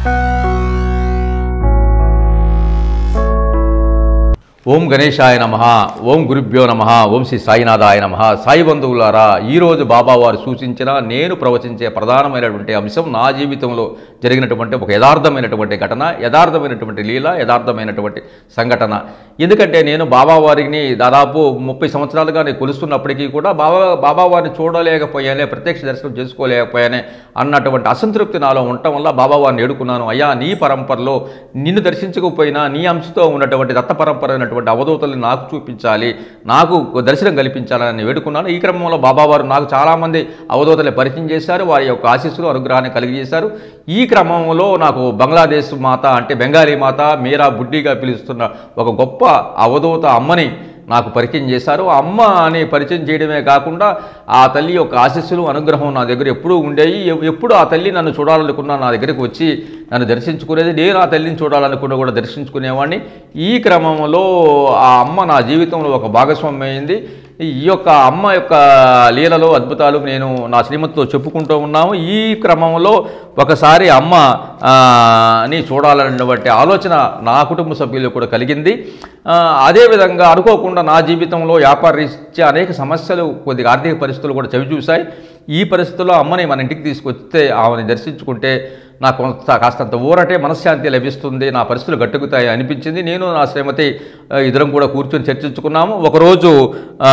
ఓం గణేశాయ నమ ఓం గురుభ్యో నమ ఓం శ్రీ సాయినాథాయ నమ సాయి బంధువులారా ఈరోజు బాబా వారు సూచించిన నేను ప్రవచించే ప్రధానమైనటువంటి అంశం నా జీవితంలో జరిగినటువంటి ఒక యథార్థమైనటువంటి ఘటన యథార్థమైనటువంటి లీల యథార్థమైనటువంటి సంఘటన ఎందుకంటే నేను బాబా వారిని దాదాపు ముప్పై సంవత్సరాలుగా నేను కొలుస్తున్నప్పటికీ కూడా బాబా బాబా వారిని చూడలేకపోయానే ప్రత్యక్ష దర్శనం చేసుకోలేకపోయానే అన్నటువంటి అసంతృప్తి నాలో ఉండటం వల్ల బాబా వారిని ఏడుకున్నాను అయ్యా నీ పరంపరలో నిన్ను దర్శించకపోయినా నీ అంశతో ఉన్నటువంటి దత్త పరంపర అయినటువంటి అవధూతల్ని నాకు చూపించాలి నాకు దర్శనం కల్పించాలని వేడుకున్నాను ఈ క్రమంలో బాబావారు నాకు చాలామంది అవధూతలు పరిచయం చేశారు వారి యొక్క ఆశీస్సులు అనుగ్రహాన్ని కలిగజేశారు ఈ క్రమంలో నాకు బంగ్లాదేశ్ మాత అంటే బెంగాలీ మాత మీరా బుడ్డిగా పిలుస్తున్న ఒక గొప్ప అవధూత అమ్మని నాకు పరిచయం చేశారు ఆ అమ్మ అని పరిచయం చేయడమే కాకుండా ఆ తల్లి యొక్క ఆశీస్సులు అనుగ్రహం నా దగ్గర ఎప్పుడూ ఉండేవి ఎ- ఎప్పుడు ఆ తల్లి నన్ను చూడాలనుకున్నా నా దగ్గరికి వచ్చి నన్ను దర్శించుకునేది నేను ఆ తల్లిని చూడాలనుకున్నా కూడా దర్శించుకునేవాడిని ఈ క్రమంలో ఆ అమ్మ నా జీవితంలో ఒక భాగస్వామ్యం అయింది ఈ యొక్క అమ్మ యొక్క లీలలో అద్భుతాలు నేను నా శ్రీమతితో చెప్పుకుంటూ ఉన్నాము ఈ క్రమంలో ఒకసారి అమ్మ ఆ, ని చూడాలన్నటువంటి ఆలోచన నా కుటుంబ సభ్యులు కూడా కలిగింది ఆ, అదేవిధంగా అనుకోకుండా నా జీవితంలో వ్యాపార రీత్యా అనేక సమస్యలు కొద్దిగా ఆర్థిక పరిస్థితులు కూడా చవి చూశాయి ఈ పరిస్థితుల్లో అమ్మని మన ఇంటికి తీసుకొస్తే ఆమెని దర్శించుకుంటే నాకు కొంత కాస్తంత ఊరటే మనశ్శాంతి లభిస్తుంది నా పరిస్థితులు గట్టుకుతాయి అనిపించింది నేను నా శ్రీమతి ఆ, ఇద్దరం కూడా కూర్చొని చర్చించుకున్నాము ఒకరోజు ఆ,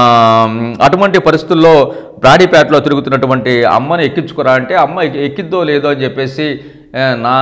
అటువంటి పరిస్థితుల్లో బ్రాడీపేటలో తిరుగుతున్నటువంటి అమ్మని ఎక్కించుకురా అంటే అమ్మ ఎక్కి- ఎక్కిద్దో లేదో అని చెప్పేసి ఆ, నా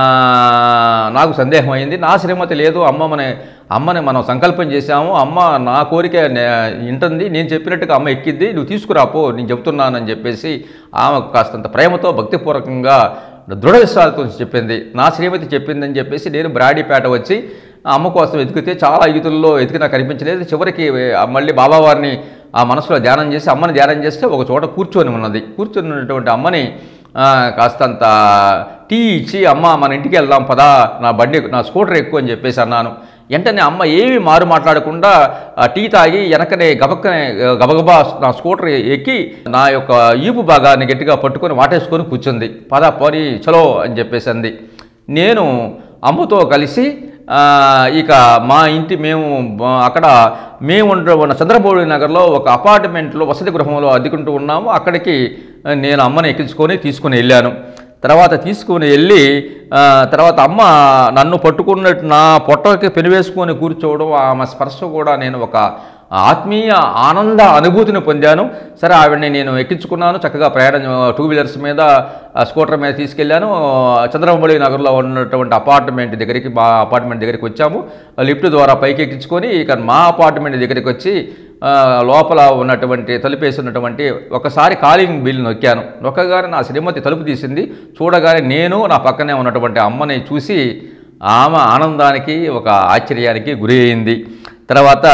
నాకు సందేహం అయింది నా శ్రీమతి లేదు అమ్మ మన అమ్మని మనం సంకల్పం చేశాము అమ్మ నా కోరిక నే- వింటుంది నేను చెప్పినట్టుగా అమ్మ ఎక్కిద్ది నువ్వు తీసుకురాపో నేను చెప్తున్నానని చెప్పేసి ఆమె కాస్తంత ప్రేమతో భక్తిపూర్వకంగా దృఢ విశ్వాసంతో చెప్పింది నా శ్రీమతి చెప్పిందని చెప్పేసి నేను బ్రాడీపేట వచ్చి ఆ అమ్మ కోసం వెతికితే చాలా యుతుల్లో వెతికినా కనిపించలేదు చివరికి ఆ మళ్ళీ బాబావారిని ఆ మనసులో ధ్యానం చేసి అమ్మని ధ్యానం చేస్తే ఒక చోట కూర్చొని ఉన్నది కూర్చొని ఉన్నటువంటి అమ్మని ఆ, కాస్తంత టీ ఇచ్చి అమ్మ మన ఇంటికి వెళ్దాం పదా నా బండి నా స్కూటర్ ఎక్కువ అని చెప్పేసి అన్నాను వెంటనే అమ్మ ఏమి మారు మాట్లాడకుండా ఆ టీ తాగి వెనకనే గబక్కనే గబగబా నా స్కూటర్ ఎక్కి నా యొక్క ఈపు భాగాన్ని గట్టిగా పట్టుకొని వాటేసుకొని కూర్చుంది పద పోని చలో అని చెప్పేసి అంది నేను అమ్మతో కలిసి ఆ, ఇక మా ఇంటి మేము ఆ, అక్కడ మేము ఉండ ఉన్న చంద్రబాబు నగర్లో ఒక అపార్ట్మెంట్లో వసతి గృహంలో అద్దెకుంటూ ఉన్నాము అక్కడికి ఆ, నేను అమ్మని ఎక్కించుకొని తీసుకుని వెళ్ళాను తర్వాత తీసుకుని వెళ్ళి ఆ, తర్వాత అమ్మ నన్ను పట్టుకున్నట్టు నా పొట్టకి పెనివేసుకొని కూర్చోవడం ఆమె స్పర్శ కూడా నేను ఒక ఆత్మీయ ఆనంద అనుభూతిని పొందాను సరే ఆవిడని నేను ఎక్కించుకున్నాను చక్కగా ప్రయాణం టూ వీలర్స్ మీద ఆ స్కూటర్ మీద తీసుకెళ్ళాను చంద్రమౌళి నగర్లో ఉన్నటువంటి అపార్ట్మెంట్ దగ్గరికి మా అపార్ట్మెంట్ దగ్గరికి వచ్చాము లిఫ్ట్ ద్వారా పైకి ఎక్కించుకొని ఇక మా అపార్ట్మెంట్ దగ్గరికి వచ్చి ఆ, లోపల ఉన్నటువంటి తలుపేసి ఉన్నటువంటి ఒకసారి కాలింగ్ బిల్ నొక్కాను నొక్కగానే నా శ్రీమతి తలుపు తీసింది చూడగానే నేను నా పక్కనే ఉన్నటువంటి అమ్మని చూసి ఆమె ఆనందానికి ఒక ఆశ్చర్యానికి గురి అయింది తర్వాత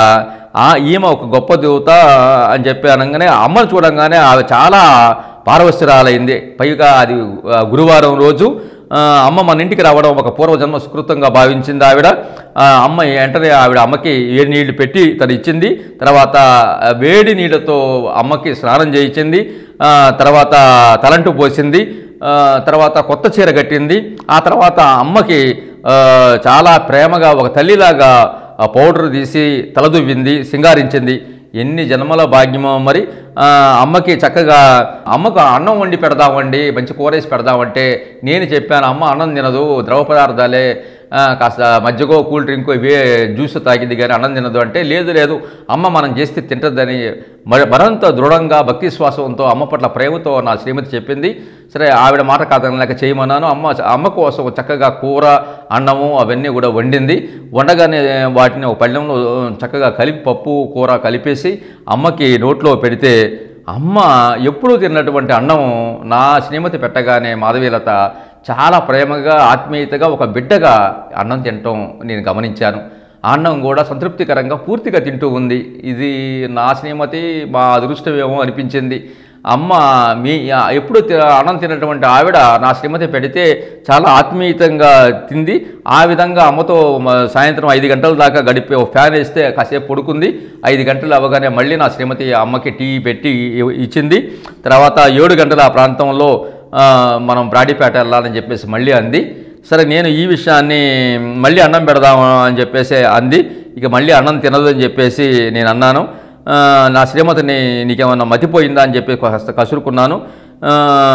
ఆ ఈమె ఒక గొప్ప దేవత అని చెప్పి అనగానే అమ్మను చూడంగానే ఆమె చాలా పారవశ్యరాలైంది పైగా అది ఆ, గురువారం రోజు ఆ, అమ్మ మన ఇంటికి రావడం ఒక పూర్వజన్మ సుకృతంగా భావించింది ఆవిడ ఆ, అమ్మ వెంటనే ఆవిడ అమ్మకి వేడి నీళ్లు పెట్టి తను ఇచ్చింది తర్వాత ఆ, వేడి నీళ్ళతో అమ్మకి స్నానం చేయించింది ఆ, తర్వాత తలంటు పోసింది ఆ, తర్వాత కొత్త చీర కట్టింది ఆ తర్వాత అమ్మకి ఆ, చాలా ప్రేమగా ఒక తల్లిలాగా ఆ పౌడర్ తీసి తలదువ్వింది సింగారించింది ఎన్ని జన్మల భాగ్యమో మరి ఆ, అమ్మకి చక్కగా అమ్మకు అన్నం వండి పెడదామండి మంచి కూరేసి పెడదామంటే నేను చెప్పాను అమ్మ అన్నం తినదు ద్రవ పదార్థాలే ఆ, కాస్త మజ్జిగో కూల్ డ్రింక్ ఇవే జ్యూస్ తాగింది కానీ అన్నం తినదు అంటే లేదు లేదు అమ్మ మనం చేస్తే తింటదని మరి- మరింత దృఢంగా భక్తి శ్వాసంతో అమ్మ పట్ల ప్రేమతో నా శ్రీమతి చెప్పింది సరే ఆవిడ మాట కాదనలేక చేయమన్నాను అమ్మ అమ్మ కోసం చక్కగా కూర అన్నము అవన్నీ కూడా వండింది వండగానే వాటిని ఒక పళ్ళెంలో చక్కగా కలిపి పప్పు కూర కలిపేసి అమ్మకి నోట్లో పెడితే అమ్మ ఎప్పుడూ తిన్నటువంటి అన్నం నా శ్రీమతి పెట్టగానే మాధవీలత చాలా ప్రేమగా ఆత్మీయతగా ఒక బిడ్డగా అన్నం తినటం నేను గమనించాను ఆ అన్నం కూడా సంతృప్తికరంగా పూర్తిగా తింటూ ఉంది ఇది నా శ్రీమతి మా అదృష్టమేమో అనిపించింది అమ్మ మీ ఎప్పుడు తి- అన్నం తినటువంటి ఆవిడ నా శ్రీమతి పెడితే చాలా ఆత్మీయతంగా తింది ఆ విధంగా అమ్మతో మ- సాయంత్రం ఐదు గంటల దాకా గడిపి ఒక ఫ్యాన్ వేస్తే కాసేపు పడుకుంది ఐదు గంటలు అవ్వగానే మళ్ళీ నా శ్రీమతి అమ్మకి టీ పెట్టి ఇ- ఇచ్చింది తర్వాత ఏడు గంటల ఆ ప్రాంతంలో ఆ, మనం బ్రాడీపేట వెళ్ళాలని చెప్పేసి మళ్ళీ అంది సరే నేను ఈ విషయాన్ని మళ్ళీ అన్నం పెడదాము అని చెప్పేసి అంది ఇక మళ్ళీ అన్నం తినదు అని చెప్పేసి నేను అన్నాను ఆ, నా శ్రీమతిని నీకేమన్నా మతిపోయిందా అని చెప్పి కాస్త కసురుకున్నాను ఆ,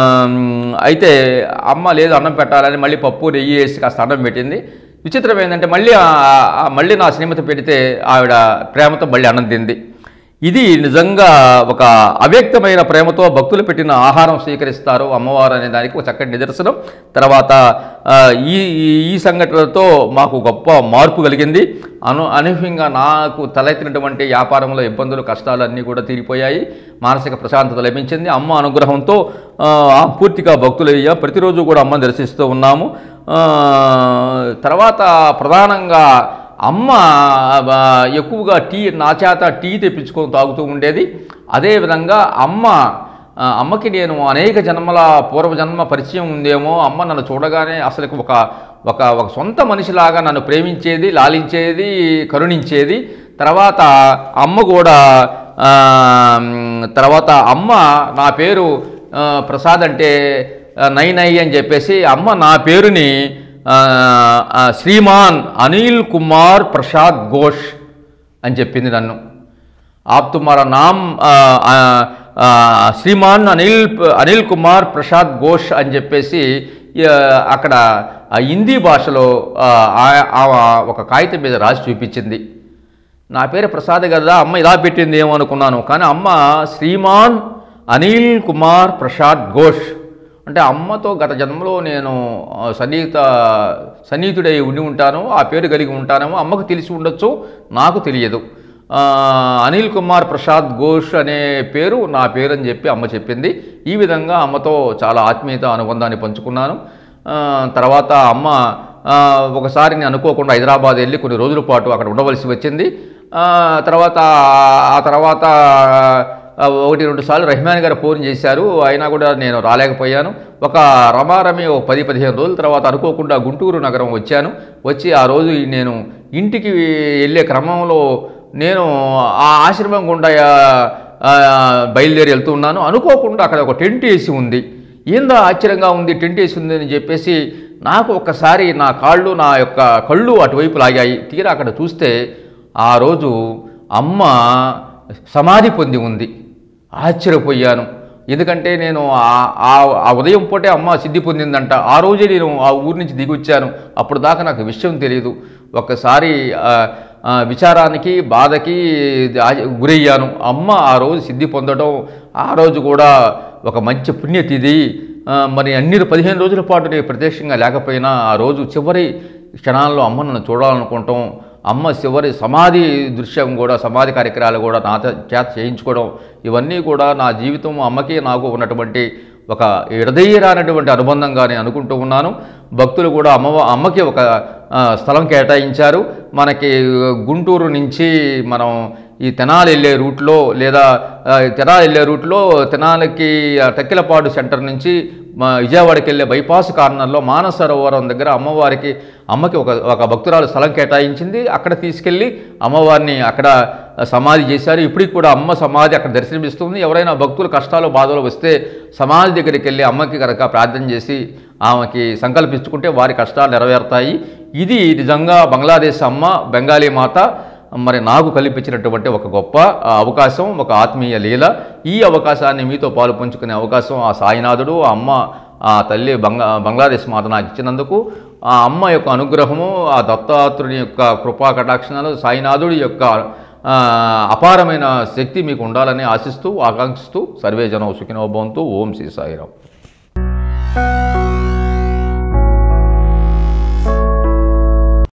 అయితే అమ్మ లేదు అన్నం పెట్టాలని మళ్ళీ పప్పు నెయ్యి వేసి కాస్త అన్నం పెట్టింది విచిత్రం ఏంటంటే మళ్ళీ ఆ- ఆ- మళ్ళీ నా శ్రీమతి పెడితే ఆవిడ ప్రేమతో మళ్ళీ అన్నం తింది ఇది నిజంగా ఒక అవ్యక్తమైన ప్రేమతో భక్తులు పెట్టిన ఆహారం స్వీకరిస్తారు అమ్మవారు అనే దానికి ఒక చక్కటి నిదర్శనం తర్వాత ఆ, ఈ ఈ- ఈ సంఘటనలతో మాకు గొప్ప మార్పు కలిగింది అను అనూహ్యంగా నాకు తలెత్తినటువంటి వ్యాపారంలో ఇబ్బందులు కష్టాలు అన్నీ కూడా తీరిపోయాయి మానసిక ప్రశాంతత లభించింది అమ్మ అనుగ్రహంతో ఆ, పూర్తిగా భక్తులయ్యా ప్రతిరోజు కూడా అమ్మని దర్శిస్తూ ఉన్నాము ఆ, తర్వాత ప్రధానంగా అమ్మ ఆ, ఎక్కువగా టీ నా చేత టీ తెప్పించుకొని తాగుతూ ఉండేది అదేవిధంగా అమ్మ ఆ, అమ్మకి నేను అనేక జన్మల పూర్వజన్మ పరిచయం ఉందేమో అమ్మ నన్ను చూడగానే అసలు ఒక ఒక ఒక సొంత మనిషిలాగా నన్ను ప్రేమించేది లాలించేది కరుణించేది తర్వాత అమ్మ కూడా ఆ, మ్, తర్వాత అమ్మ నా పేరు ఆ, ప్రసాద్ అంటే ఆ, నై నై అని చెప్పేసి అమ్మ నా పేరుని ఆ, ఆ, శ్రీమాన్ అనిల్ కుమార్ ప్రసాద్ ఘోష్ అని చెప్పింది నన్ను आप तुम्हारा नाम ఆ, ఆ, ఆ, శ్రీమాన్ అనిల్ అనిల్ కుమార్ ప్రసాద్ ఘోష్ అని చెప్పేసి ఆ, అక్కడ ఆ హిందీ భాషలో ఆ, ఆ- ఆ ఒక కాగితం మీద రాసి చూపించింది నా పేరు ప్రసాద్ కదా అమ్మ ఇలా పెట్టింది ఏమో అనుకున్నాను కానీ అమ్మ శ్రీమాన్ అనిల్ కుమార్ ప్రసాద్ ఘోష్ అంటే అమ్మతో గత జన్మలో నేను ఆ, సన్నిహిత సన్నిహితుడై ఉండి ఉంటాను ఆ పేరు కలిగి ఉంటానేమో అమ్మకు తెలిసి ఉండొచ్చు నాకు తెలియదు ఆ, అనిల్ కుమార్ ప్రసాద్ ఘోష్ అనే పేరు నా పేరు అని చెప్పి అమ్మ చెప్పింది ఈ విధంగా అమ్మతో చాలా ఆత్మీయత అనుబంధాన్ని పంచుకున్నాను ఆ, తర్వాత అమ్మ ఆ, ఒకసారి నేను అనుకోకుండా హైదరాబాద్ వెళ్ళి కొన్ని రోజుల పాటు అక్కడ ఉండవలసి వచ్చింది ఆ, తర్వాత ఆ తర్వాత ఆ, ఒకటి రెండు సార్లు రెహమాన్ గారు ఫోన్ చేశారు అయినా కూడా నేను రాలేకపోయాను ఒక రమారమి ఒక పది పదిహేను రోజుల తర్వాత అనుకోకుండా గుంటూరు నగరం వచ్చాను వచ్చి ఆ రోజు నేను ఇంటికి వెళ్ళే క్రమంలో నేను ఆ ఆశ్రమం గుండా ఆ, బయలుదేరి వెళ్తూ ఉన్నాను అనుకోకుండా అక్కడ ఒక టెంట్ వేసి ఉంది ఏందో ఆశ్చర్యంగా ఉంది టెంట్ వేసి ఉంది అని చెప్పేసి నాకు ఒక్కసారి నా కాళ్ళు నా యొక్క కళ్ళు అటువైపు లాగాయి తీరా అక్కడ చూస్తే ఆ రోజు అమ్మ సమాధి పొంది ఉంది ఆశ్చర్యపోయాను ఎందుకంటే నేను ఆ- ఆ- ఆ ఉదయం పూటే అమ్మ సిద్ధి పొందిందంట ఆ రోజే నేను ఆ ఊరి నుంచి దిగొచ్చాను అప్పుడు దాకా నాకు విషయం తెలియదు ఒక్కసారి ఆ, ఆ, విచారానికి బాధకి ఆ- గురయ్యాను అమ్మ ఆ రోజు సిద్ధి పొందడం ఆ రోజు కూడా ఒక మంచి పుణ్యతిథి ఆ, మరి అన్ని పదిహేను రోజుల పాటు నేను ప్రత్యక్షంగా లేకపోయినా ఆ రోజు చివరి క్షణాల్లో అమ్మ నన్ను చూడాలనుకుంటాం అమ్మ చివరి సమాధి దృశ్యం కూడా సమాధి కార్యక్రమాలు కూడా నా చే- చేత చేయించుకోవడం ఇవన్నీ కూడా నా జీవితం అమ్మకి నాకు ఉన్నటువంటి ఒక హృదయరానటువంటి అనుబంధంగా నేను అనుకుంటూ ఉన్నాను భక్తులు కూడా అమ్మ అమ్మకి ఒక ఆ, స్థలం కేటాయించారు మనకి గుంటూరు నుంచి మనం ఈ తెనాలి వెళ్ళే రూట్లో లేదా ఆ, తెనాలి వెళ్ళే రూట్లో తెనాలికి ఆ, టక్కిలపాడు సెంటర్ నుంచి మా విజయవాడకి వెళ్ళే బైపాస్ కార్నర్లో మానస సరోవరం దగ్గర అమ్మవారికి అమ్మకి ఒక ఒక భక్తురాలు స్థలం కేటాయించింది అక్కడ తీసుకెళ్ళి అమ్మవారిని అక్కడ సమాధి చేశారు ఇప్పటికి కూడా అమ్మ సమాధి అక్కడ దర్శనమిస్తుంది ఎవరైనా భక్తులు కష్టాలు బాధలు వస్తే సమాధి దగ్గరికి వెళ్ళి అమ్మకి కనుక ప్రార్థన చేసి ఆమెకి సంకల్పించుకుంటే వారి కష్టాలు నెరవేరుతాయి ఇది నిజంగా బంగ్లాదేశ్ అమ్మ బెంగాలీ మాత మరి నాకు కల్పించినటువంటి ఒక గొప్ప ఆ, అవకాశం ఒక ఆత్మీయ లీల ఈ అవకాశాన్ని మీతో పాలు పంచుకునే అవకాశం ఆ సాయినాథుడు ఆ అమ్మ ఆ తల్లి బంగా బంగ్లాదేశ్ మాత నాకు ఇచ్చినందుకు ఆ అమ్మ యొక్క అనుగ్రహము ఆ దత్తాత్రుని యొక్క కృపా కటాక్షణాలు సాయినాథుడి యొక్క ఆ, అపారమైన శక్తి మీకు ఉండాలని ఆశిస్తూ ఆకాంక్షిస్తూ సర్వే జనం సుఖినోభవంతు ఓం శ్రీ సాయిరాం